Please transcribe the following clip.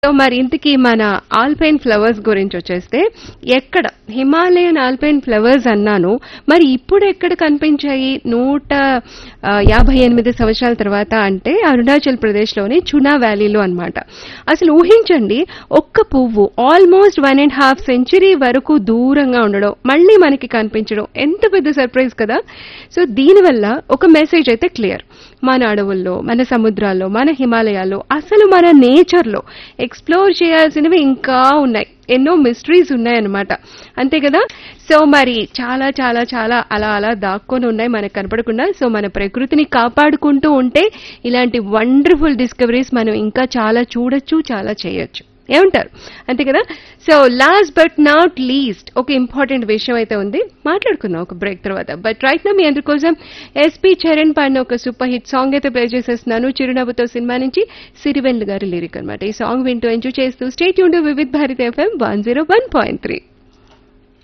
so మరి ఇంతకీ మన ఆల్పైన్ ఫ్లవర్స్ గురించి వచ్చేస్తే ఎక్కడ హిమాలయన్ ఆల్పైన్ ఫ్లవర్స్ అన్నాను మరి ఇప్పుడు ఎక్కడ కనిపించాయి నూట ఆ, యాభై ఎనిమిది సంవత్సరాల తర్వాత అంటే అరుణాచల్ ప్రదేశ్లోని చునా వ్యాలీలో అన్నమాట అసలు ఊహించండి ఒక్క పువ్వు almost one and half century వరకు దూరంగా ఉండడం మళ్ళీ మనకి కనిపించడం ఎంత పెద్ద సర్ప్రైజ్ కదా సో దీనివల్ల ఒక మెసేజ్ అయితే క్లియర్ మన అడవుల్లో మన సముద్రాల్లో మన హిమాలయాల్లో అసలు మన నేచర్లో ఎక్స్ప్లోర్ చేయాల్సినవి ఇంకా ఉన్నాయి ఎన్నో మిస్టరీస్ ఉన్నాయన్నమాట అంతే కదా సో మరి చాలా చాలా చాలా అలా అలా దాక్కొని ఉన్నాయి మనకు కనపడకుండా సో మన ప్రకృతిని కాపాడుకుంటూ ఉంటే ఇలాంటి వండర్ఫుల్ డిస్కవరీస్ మనం ఇంకా చాలా చూడొచ్చు చాలా చేయొచ్చు ఏమంటారు అంతే కదా so last but not least ఒక ఇంపార్టెంట్ విషయం అయితే ఉంది మాట్లాడుకుందాం ఒక బ్రేక్ తర్వాత బట్ రైట్ నా మీ అందరి కోసం ఎస్పీ చరణ్ పాడిన ఒక సూపర్ హిట్ సాంగ్ అయితే ప్లే చేసేస్తున్నాను చిరునవ్వుతో సినిమా నుంచి సిరివెల్ గారి లిరిక్ అనమాట ఈ సాంగ్ వింటూ ఎంజాయ్ చేస్తూ స్టేట్ యూన్ Vividh Bharati FM one zero one point three